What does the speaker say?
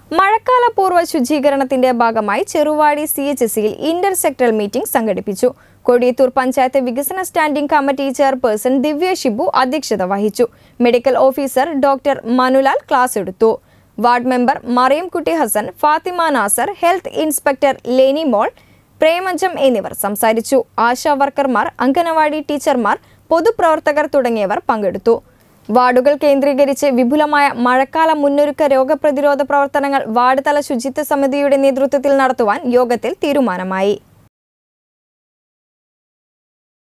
മഴക്കാലപൂർവ്വ ശുചീകരണത്തിന്റെ ഭാഗമായി Cheruvadi C H സിയിൽ ഇന്റർ സെക്ടറൽ മീറ്റിംഗ് സംഘടിപ്പിച്ചു കൊടിയത്തൂർ പഞ്ചായത്ത് വികസന standing committee chairperson Divya Shibu അധ്യക്ഷത വഹിച്ചു medical officer doctor Manulal class എടുത്തു ward member Mariyamkutty Hasan Fathima Nasar health inspector Lenimol Premajam എന്നിവർ സംസാരിച്ചു ആശാ വർക്കർമാർ അംഗനവാടി ടീച്ചർമാർ പൊതുപ്രവർത്തകർ തുടങ്ങിയവർ പങ്കെടുത്തു വാർഡുകൾ കേന്ദ്രീകരിച്ച് വിപുലമായ മഴക്കാല മുന്നൊരുക്ക രോഗപ്രതിരോധ പ്രവർത്തനങ്ങൾ വാർഡ് തല ശുചിത്വ സമിതിയുടെ നേതൃത്വത്തിൽ നടത്തുവാൻ യോഗത്തിൽ തീരുമാനമായി